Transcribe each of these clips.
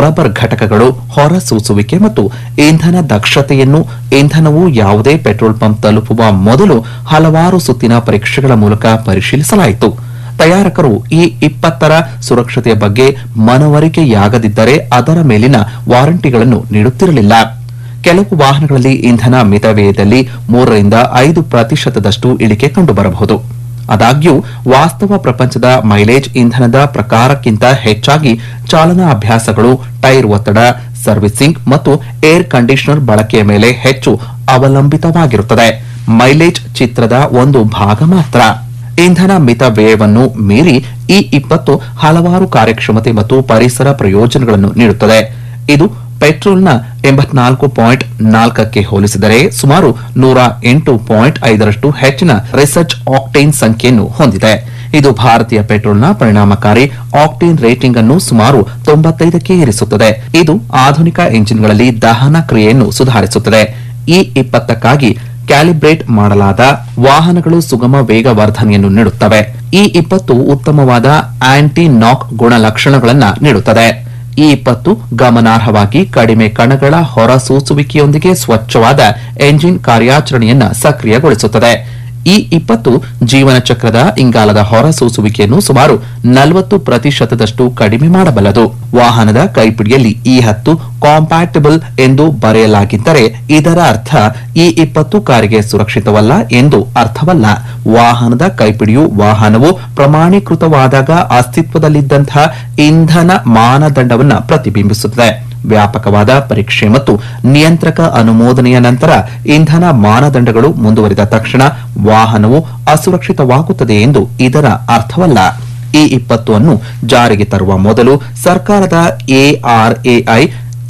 rubber ಘಟಕಗಳು ಹೊರಸೂಸುವಿಕೆ ಮತ್ತು ಇಂಧನ ದಕ್ಷತೆಯನ್ನು ಇಂಧನವು ಯಾವುದೇ ಪೆಟ್ರೋಲ್ ಪಂಪ್ ತಲುಪುವ ಮೊದಲು ಹಲವಾರು ಸುತ್ತಿನ ಪರೀಕ್ಷೆಗಳ ಮೂಲಕ ಪರಿಶೀಲಿಸಲಾಯಿತು ತಯಾರಕರು ಈ ಇಪ್ಪತ್ತರ ಸುರಕ್ಷತೆಯ ಬಗ್ಗೆ ಮನವರಿಕೆಯಾಗದಿದ್ದರೆ ಅದರ ಮೇಲಿನ ವಾರಂಟಿಗಳನ್ನು ನೀಡುತ್ತಿರಲಿಲ್ಲ ಕೆಲವು ವಾಹನಗಳಲ್ಲಿ ಇಂಧನ ಮಿತವ್ಯಯದಲ್ಲಿ ಮೂರರಿಂದ ಐದು ಪ್ರತಿಶತದಷ್ಟು ಇಳಿಕೆ ಕಂಡುಬರಬಹುದು ಆದಾಗ್ಯೂ ವಾಸ್ತವ ಪ್ರಪಂಚದ ಮೈಲೇಜ್ ಇಂಧನದ ಪ್ರಕಾರಕ್ಕಿಂತ ಹೆಚ್ಚಾಗಿ ಚಾಲನಾ ಅಭ್ಯಾಸಗಳು ಟೈರ್ ಒತ್ತಡ ಸರ್ವಿಸಿಂಗ್ ಮತ್ತು ಏರ್ ಕಂಡೀಷನರ್ ಬಳಕೆಯ ಮೇಲೆ ಹೆಚ್ಚು ಅವಲಂಬಿತವಾಗಿರುತ್ತದೆ ಮೈಲೇಜ್ ಚಿತ್ರದ ಒಂದು ಭಾಗ ಮಾತ್ರ ಇಂಧನ ಮಿತ ವ್ಯಯವನ್ನು ಮೀರಿ ಈ ಇಪ್ಪತ್ತು ಹಲವಾರು ಕಾರ್ಯಕ್ಷಮತೆ ಮತ್ತು ಪರಿಸರ ಪ್ರಯೋಜನಗಳನ್ನು ನೀಡುತ್ತದೆ ಇದು ಪೆಟ್ರೋಲ್ನ ಎಂಬತ್ನಾಲ್ಕು ಪಾಯಿಂಟ್ ನಾಲ್ಕಕ್ಕೆ ಹೋಲಿಸಿದರೆ ಸುಮಾರು ನೂರ ಎಂಟು ಪಾಯಿಂಟ್ ಐದರಷ್ಟು ಹೆಚ್ಚಿನ ರಿಸರ್ಚ್ ಆಕ್ಟೇನ್ ಸಂಖ್ಯೆಯನ್ನು ಹೊಂದಿದೆ ಇದು ಭಾರತೀಯ ಪೆಟ್ರೋಲ್ನ ಪರಿಣಾಮಕಾರಿ ಆಕ್ಟೇನ್ ರೇಟಿಂಗ್ ಅನ್ನು ಸುಮಾರು ತೊಂಬತ್ತೈದಕ್ಕೆ ಏರಿಸುತ್ತದೆ ಇದು ಆಧುನಿಕ ಎಂಜಿನ್ಗಳಲ್ಲಿ ದಹನ ಕ್ರಿಯೆಯನ್ನು ಸುಧಾರಿಸುತ್ತದೆ ಈ ಇಪ್ಪತ್ತಕ್ಕಾಗಿ ಕ್ಯಾಲಿಬ್ರೇಟ್ ಮಾಡಲಾದ ವಾಹನಗಳು ಸುಗಮ ವೇಗವರ್ಧನೆಯನ್ನು ನೀಡುತ್ತವೆ ಈ ಇಪ್ಪತ್ತು ಉತ್ತಮವಾದ ಆಂಟಿ ನಾಕ್ ಗುಣಲಕ್ಷಣಗಳನ್ನು ನೀಡುತ್ತದೆ ಈ ಇಪ್ಪತ್ತು ಗಮನಾರ್ಹವಾಗಿ ಕಡಿಮೆ ಕಣಗಳ ಹೊರಸೂಸುವಿಕೆಯೊಂದಿಗೆ ಸ್ವಚ್ಛವಾದ ಎಂಜಿನ್ ಕಾರ್ಯಾಚರಣೆಯನ್ನ ಸಕ್ರಿಯಗೊಳಿಸುತ್ತದೆ ಈ ಇಪ್ಪತ್ತು ಜೀವನ ಚಕ್ರದ ಇಂಗಾಲದ ಹೊರಸೂಸುವಿಕೆಯನ್ನು ಸುಮಾರು ನಲವತ್ತು ಪ್ರತಿಶತದಷ್ಟು ಕಡಿಮೆ ಮಾಡಬಲ್ಲದು ವಾಹನದ ಕೈಪಿಡಿಯಲ್ಲಿ ಈ ಹತ್ತು ಕಾಂಪ್ಯಾಟಿಬಲ್ ಎಂದು ಬರೆಯಲಾಗಿದ್ದರೆ ಇದರ ಅರ್ಥ ಈ ಇಪ್ಪತ್ತು ಕಾರಿಗೆ ಸುರಕ್ಷಿತವಲ್ಲ ಎಂದು ಅರ್ಥವಲ್ಲ ವಾಹನದ ಕೈಪಿಡಿಯು ವಾಹನವು ಪ್ರಮಾಣೀಕೃತವಾದಾಗ ಅಸ್ತಿತ್ವದಲ್ಲಿದ್ದಂತಹ ಇಂಧನ ಮಾನದಂಡವನ್ನು ಪ್ರತಿಬಿಂಬಿಸುತ್ತದೆ ವ್ಯಾಪಕವಾದ ಪರೀಕ್ಷೆ ಮತ್ತು ನಿಯಂತ್ರಕ ಅನುಮೋದನೆಯ ನಂತರ ಇಂಧನ ಮಾನದಂಡಗಳು ಮುಂದುವರಿದ ತಕ್ಷಣ ವಾಹನವು ಅಸುರಕ್ಷಿತವಾಗುತ್ತದೆ ಎಂದು ಇದರ ಅರ್ಥವಲ್ಲ ಈ ಇಪ್ಪತ್ತು ಅನ್ನು ಜಾರಿಗೆ ತರುವ ಮೊದಲು ಸರ್ಕಾರದ ಎಆರ್ಎಐ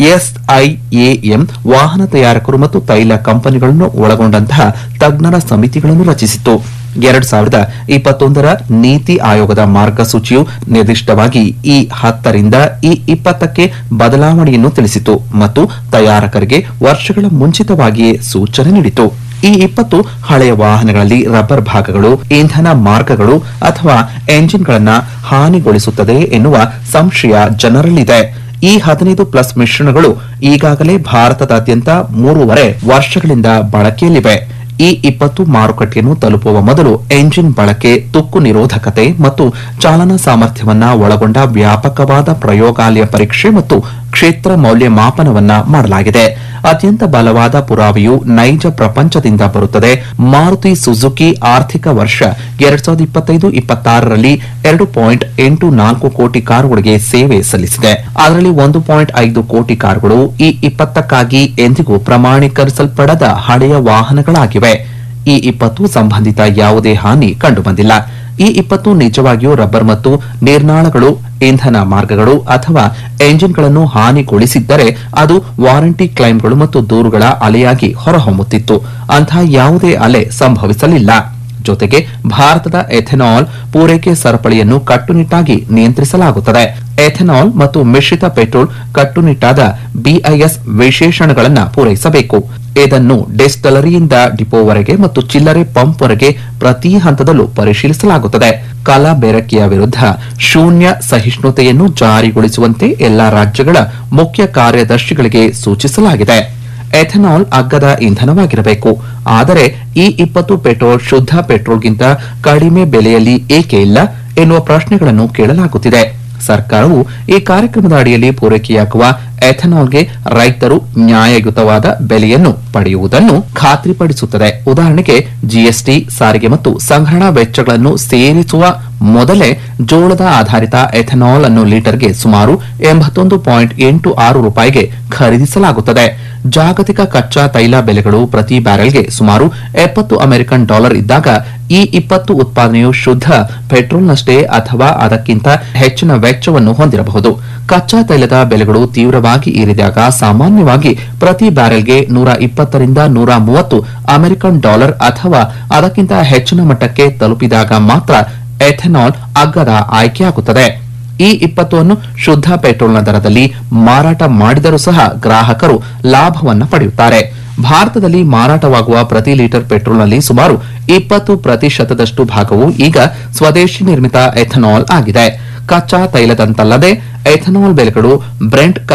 ಎಸ್ಐಎಎಂ ವಾಹನ ತಯಾರಕರು ಮತ್ತು ತೈಲ ಕಂಪನಿಗಳನ್ನು ಒಳಗೊಂಡಂತಹ ತಜ್ಞರ ಸಮಿತಿಗಳನ್ನು ರಚಿಸಿತು ಎರಡ್ ಸಾವಿರದ ಇಪ್ಪತ್ತೊಂದರ ನೀತಿ ಆಯೋಗದ ಮಾರ್ಗಸೂಚಿಯು ನಿರ್ದಿಷ್ಟವಾಗಿ ಈ ಹತ್ತರಿಂದ ಈ ಇಪ್ಪತ್ತಕ್ಕೆ ಬದಲಾವಣೆಯನ್ನು ತಿಳಿಸಿತು ಮತ್ತು ತಯಾರಕರಿಗೆ ವರ್ಷಗಳ ಮುಂಚಿತವಾಗಿಯೇ ಸೂಚನೆ ನೀಡಿತು ಈ ಇಪ್ಪತ್ತು ಹಳೆಯ ವಾಹನಗಳಲ್ಲಿ ರಬ್ಬರ್ ಭಾಗಗಳು ಇಂಧನ ಮಾರ್ಗಗಳು ಅಥವಾ ಎಂಜಿನ್ಗಳನ್ನ ಹಾನಿಗೊಳಿಸುತ್ತದೆ ಎನ್ನುವ ಸಂಶಯ ಜನರಲ್ಲಿದೆ ಈ ಹದಿನೈದು ಪ್ಲಸ್ ಮಿಶ್ರಣಗಳು ಈಗಾಗಲೇ ಭಾರತದಾದ್ಯಂತ ಮೂರುವರೆ ವರ್ಷಗಳಿಂದ ಬಳಕೆಯಲ್ಲಿವೆ ಈ ಇಪ್ಪತ್ತು ಮಾರುಕಟ್ಟೆಯನ್ನು ತಲುಪುವ ಮೊದಲು ಎಂಜಿನ್ ಬಳಕೆ ತುಕ್ಕು ನಿರೋಧಕತೆ ಮತ್ತು ಚಾಲನಾ ಸಾಮರ್ಥ್ಯವನ್ನ ಒಳಗೊಂಡ ವ್ಯಾಪಕವಾದ ಪ್ರಯೋಗಾಲಯ ಪರೀಕ್ಷೆ ಮತ್ತು ಕ್ಷೇತ್ರ ಮೌಲ್ಯಮಾಪನವನ್ನ ಮಾಡಲಾಗಿದೆ ಅತ್ಯಂತ ಬಲವಾದ ಪುರಾವೆಯು ನೈಜ ಪ್ರಪಂಚದಿಂದ ಬರುತ್ತದೆ ಮಾರುತಿ ಸುಜುಕಿ ಆರ್ಥಿಕ ವರ್ಷ ಎರಡ್ ಸಾವಿರದ ಇಪ್ಪತ್ತೈದು ಇಪ್ಪತ್ತಾರರಲ್ಲಿ ಎರಡು ಪಾಯಿಂಟ್ ಎಂಟು ನಾಲ್ಕು ಕೋಟಿ ಕಾರುಗಳಿಗೆ ಸೇವೆ ಸಲ್ಲಿಸಿದೆ ಅದರಲ್ಲಿ ಒಂದು ಪಾಯಿಂಟ್ ಐದು ಕೋಟಿ ಕಾರುಗಳು ಈ ಇಪ್ಪತ್ತಕ್ಕಾಗಿ ಎಂದಿಗೂ ಪ್ರಮಾಣೀಕರಿಸಲ್ಪಡದ ಹಳೆಯ ವಾಹನಗಳಾಗಿವೆ ಈ ಇಪ್ಪತ್ತು ಸಂಬಂಧಿತ ಯಾವುದೇ ಹಾನಿ ಕಂಡುಬಂದಿಲ್ಲ ಈ ಇಪ್ಪತ್ತು ನಿಜವಾಗಿಯೂ ರಬ್ಬರ್ ಮತ್ತು ನಿರ್ನಾಳಗಳು ಇಂಧನ ಮಾರ್ಗಗಳು ಅಥವಾ ಎಂಜಿನ್ಗಳನ್ನು ಹಾನಿಗೊಳಿಸಿದ್ದರೆ ಅದು ವಾರಂಟಿ ಕ್ಲೈಮ್ಗಳು ಮತ್ತು ದೂರುಗಳ ಅಲೆಯಾಗಿ ಹೊರಹೊಮ್ಮುತ್ತಿತ್ತು ಅಂತಹ ಯಾವುದೇ ಅಲೆ ಸಂಭವಿಸಲಿಲ್ಲ ಜೊತೆಗೆ ಭಾರತದ ಎಥೆನಾಲ್ ಪೂರೈಕೆ ಸರಪಳಿಯನ್ನು ಕಟ್ಟುನಿಟ್ಟಾಗಿ ನಿಯಂತ್ರಿಸಲಾಗುತ್ತದೆ ಎಥೆನಾಲ್ ಮತ್ತು ಮಿಶ್ರಿತ ಪೆಟ್ರೋಲ್ ಕಟ್ಟುನಿಟ್ಟಾದ ಬಿಐಎಸ್ ವಿಶೇಷಣಗಳನ್ನು ಪೂರೈಸಬೇಕು ಇದನ್ನು ಡಿಸ್ಟಲರಿಯಿಂದ ಡಿಪೋವರೆಗೆ ಮತ್ತು ಚಿಲ್ಲರೆ ಪಂಪ್ವರೆಗೆ ಪ್ರತಿ ಹಂತದಲ್ಲೂ ಪರಿಶೀಲಿಸಲಾಗುತ್ತದೆ ಕಲಬೆರಕೆಯ ವಿರುದ್ಧ ಶೂನ್ಯ ಸಹಿಷ್ಣುತೆಯನ್ನು ಜಾರಿಗೊಳಿಸುವಂತೆ ಎಲ್ಲಾ ರಾಜ್ಯಗಳ ಮುಖ್ಯ ಕಾರ್ಯದರ್ಶಿಗಳಿಗೆ ಸೂಚಿಸಲಾಗಿದೆ ಎಥೆನಾಲ್ ಅಗ್ಗದ ಇಂಧನವಾಗಿರಬೇಕು ಆದರೆ ಈ ಇಪ್ಪತ್ತು ಪೆಟ್ರೋಲ್ ಶುದ್ಧ ಪೆಟ್ರೋಲ್ಗಿಂತ ಕಡಿಮೆ ಬೆಲೆಯಲ್ಲಿ ಏಕೆ ಇಲ್ಲ ಎನ್ನುವ ಪ್ರಶ್ನೆಗಳನ್ನು ಕೇಳಲಾಗುತ್ತಿದೆ ಸರ್ಕಾರವು ಈ ಕಾರ್ಯಕ್ರಮದ ಅಡಿಯಲ್ಲಿ ಪೂರೈಕೆಯಾಗುವ ಎಥೆನಾಲ್ಗೆ ರೈತರು ನ್ಯಾಯಯುತವಾದ ಬೆಲೆಯನ್ನು ಪಡೆಯುವುದನ್ನು ಖಾತ್ರಿಪಡಿಸುತ್ತದೆ ಉದಾಹರಣೆಗೆ ಜಿಎಸ್ಟಿ ಸಾರಿಗೆ ಮತ್ತು ಸಂಗ್ರಹಣಾ ವೆಚ್ಚಗಳನ್ನು ಸೇರಿಸುವ ಮೊದಲೇ ಜೋಳದ ಆಧಾರಿತ ಎಥೆನಾಲ್ ಅನ್ನು ಲೀಟರ್ಗೆ ಸುಮಾರು ಎಂಬತ್ತೊಂದು ಪಾಯಿಂಟ್ ಎಂಟು ಆರು ರೂಪಾಯಿಗೆ ಖರೀದಿಸಲಾಗುತ್ತದೆ ಜಾಗತಿಕ ಕಚ್ಚಾ ತೈಲ ಬೆಲೆಗಳು ಪ್ರತಿ ಬ್ಯಾರೆಲ್ಗೆ ಸುಮಾರು ಎಪ್ಪತ್ತು ಅಮೆರಿಕನ್ ಡಾಲರ್ ಇದ್ದಾಗ ಈ ಇಪ್ಪತ್ತು ಉತ್ಪಾದನೆಯು ಶುದ್ಧ ಪೆಟ್ರೋಲ್ನಷ್ಟೇ ಅಥವಾ ಅದಕ್ಕಿಂತ ಹೆಚ್ಚಿನ ವೆಚ್ಚವನ್ನು ಹೊಂದಿರಬಹುದು ಕಚ್ಚಾ ತೈಲದ ಬೆಲೆಗಳು ತೀವ್ರವಾಗಿ ಏರಿದಾಗ ಸಾಮಾನ್ಯವಾಗಿ ಪ್ರತಿ ಬ್ಯಾರೆಲ್ಗೆ ನೂರ ಇಪ್ಪತ್ತರಿಂದ ನೂರ ಮೂವತ್ತು ಅಮೆರಿಕನ್ ಡಾಲರ್ ಅಥವಾ ಅದಕ್ಕಿಂತ ಹೆಚ್ಚಿನ ಮಟ್ಟಕ್ಕೆ ತಲುಪಿದಾಗ ಮಾತ್ರ ಎಥೆನಾಲ್ ಅಗ್ಗದ ಆಯ್ಕೆಯಾಗುತ್ತದೆ ಈ ಇಪ್ಪತ್ತನ್ನು ಶುದ್ಧ ಪೆಟ್ರೋಲ್ನ ದರದಲ್ಲಿ ಮಾರಾಟ ಮಾಡಿದರೂ ಸಹ ಗ್ರಾಹಕರು ಲಾಭವನ್ನ ಪಡೆಯುತ್ತಾರೆ ಭಾರತದಲ್ಲಿ ಮಾರಾಟವಾಗುವ ಪ್ರತಿ ಲೀಟರ್ ಪೆಟ್ರೋಲ್ನಲ್ಲಿ ಸುಮಾರು ಇಪ್ಪತ್ತು ಪ್ರತಿಶತದಷ್ಟು ಭಾಗವು ಈಗ ಸ್ವದೇಶಿ ನಿರ್ಮಿತ ಎಥನಾಲ್ ಆಗಿದೆ ಕಚ್ಚಾ ತೈಲದಂತಲ್ಲದೆ ಎಥನಾಲ್ ಬೆಲೆಗಳು ಬ್ರೆಂಟ್